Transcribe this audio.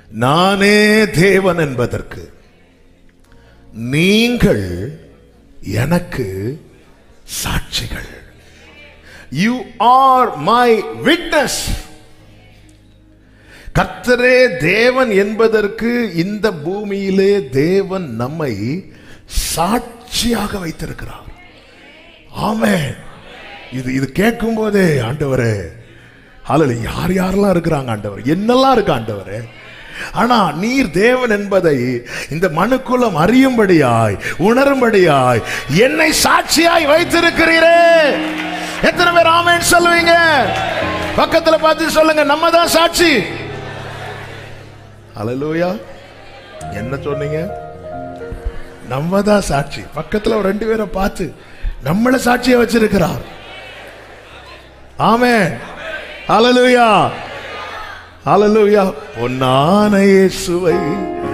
நானே தேவன் என்பதற்கு நீங்கள் எனக்கு சாட்சிகள் யூ ஆர் மை விட்னஸ் கர்த்தரே தேவன் என்பதற்கு இந்த பூமியிலே தேவன் நம்மை சாட்சியாக வைத்திருக்கிறார் ஆமென் இது இது கேட்கும் போதே ஆண்டவரே அல்ல யார் யாரெல்லாம் இருக்கிறாங்க ஆண்டவர் என்னெல்லாம் இருக்கு ஆண்டவரே ஆனா நீர் தேவன் என்பதை இந்த மனுக்குலம் அறியும்படியாய் உணரும்படியாய் என்னை சாட்சியாய் வைத்திருக்கிறீரே எத்தனை பேர் ஆமென் சொல்லுவீங்க பக்கத்துல பார்த்து சொல்லுங்க நம்ம தான் சாட்சி அலலூயா என்ன சொன்னீங்க நம்ம தான் சாட்சி பக்கத்துல ஒரு ரெண்டு பேரை பார்த்து நம்மள சாட்சியா வச்சிருக்கிறார் ஆமே அலலூயா அலலூயா பொன்னான இயேசுவை